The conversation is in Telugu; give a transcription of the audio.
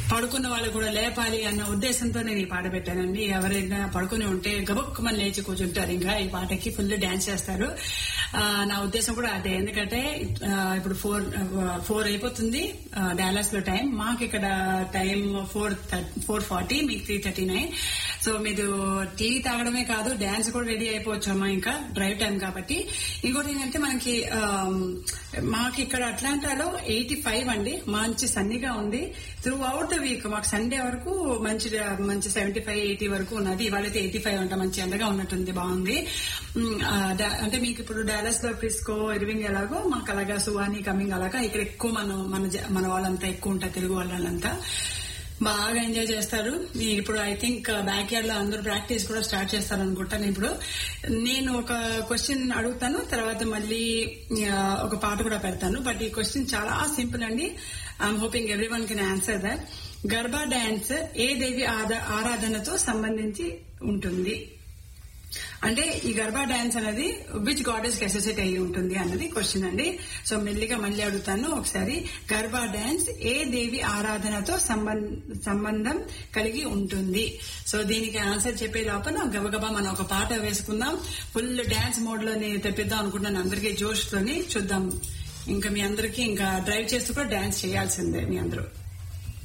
పడుకున్న వాళ్ళు కూడా లేపాలి అన్న ఉద్దేశంతో నేను ఈ పాట పెట్టానండి ఎవరైనా పడుకుని ఉంటే గబుక్కుమని లేచి కూర్చుంటారు ఇంకా ఈ పాటకి ఫుల్ డాన్స్ చేస్తారు ఆ, నా ఉద్దేశం కూడా అదే ఎందుకంటే ఆ, ఇప్పుడు ఫోర్ ఫోర్ అయిపోతుంది డాలస్ లో టైం మాకు ఇక్కడ టైం ఫోర్ ఫోర్ ఫార్టీ మీకు త్రీ థర్టీ నైన్ సో మీరు టీ తాగడమే కాదు డాన్స్ కూడా రెడీ అయిపోవచ్చు అమ్మా ఇంకా డ్రైవ్ టైం కాబట్టి ఇంకోటి ఏంటంటే మనకి ఆమ్, మాకు ఇక్కడ అట్లాంటాలో ఎయిటీ ఫైవ్ అండి మంచి సన్నీగా ఉంది త్రూ అవుట్ ద వీక్ మాకు సండే వరకు మంచి మంచి సెవెంటీ ఫైవ్ ఎయిటీ వరకు ఉన్నది ఇవాళైతే ఎయిటీ ఫైవ్ అంట మంచి ఎండగా ఉన్నట్టుంది బాగుంది ఉమ్, ఆ, డా- అంటే మీకు ఇప్పుడు డాలస్ లో ఫ్రిస్కో ఇర్వింగ్ ఎలాగో మాకు అలాగా సువాని కమింగ్ అలాగా ఇక్కడ ఎక్కువ మనం మన జ- మన వాళ్ళంతా ఎక్కువ ఉంటారు తెలుగు వాళ్ళంతా బాగా ఎంజాయ్ చేస్తారు ఈ ఇప్పుడు ఐ థింక్ బ్యాక్ యార్డ్ లో అందరూ ప్రాక్టీస్ కూడా స్టార్ట్ చేస్తారు అనుకుంటాను ఇప్పుడు నేను ఒక క్వశ్చన్ అడుగుతాను తర్వాత మళ్ళీ ఆ, ఒక పాట కూడా పెడతాను బట్ ఈ క్వశ్చన్ చాలా సింపుల్ అండి I'm hoping every one can answer that Garba dance ఏ దేవి ఆద- ఆరాధనతో సంబంధించి ఉంటుంది అంటే ఈ గర్భా డాన్స్ అనేది విచ్ గాడెస్ కి అసోసియేట్ అయ్యి ఉంటుంది అన్నది క్వశ్చన్ అండి సో మెల్లిగా మళ్ళీ అడుగుతాను ఒకసారి గర్భా డాన్స్ ఏ దేవి ఆరాధనతో సంబం- సంబంధం కలిగి ఉంటుంది సో దీనికి ఆన్సర్ చెప్పే లోపల గబగబా మనం ఒక పాట వేసుకుందాం ఫుల్ డాన్స్ మోడ్ లోని తెప్పిద్దాం అనుకుంటున్నాను అందరికీ జోష్ తోని చూద్దాం ఇంకా మీ అందరికీ ఇంకా డ్రైవ్ చేస్తూ కూడా డాన్స్ చేయాల్సిందే మీ అందరూ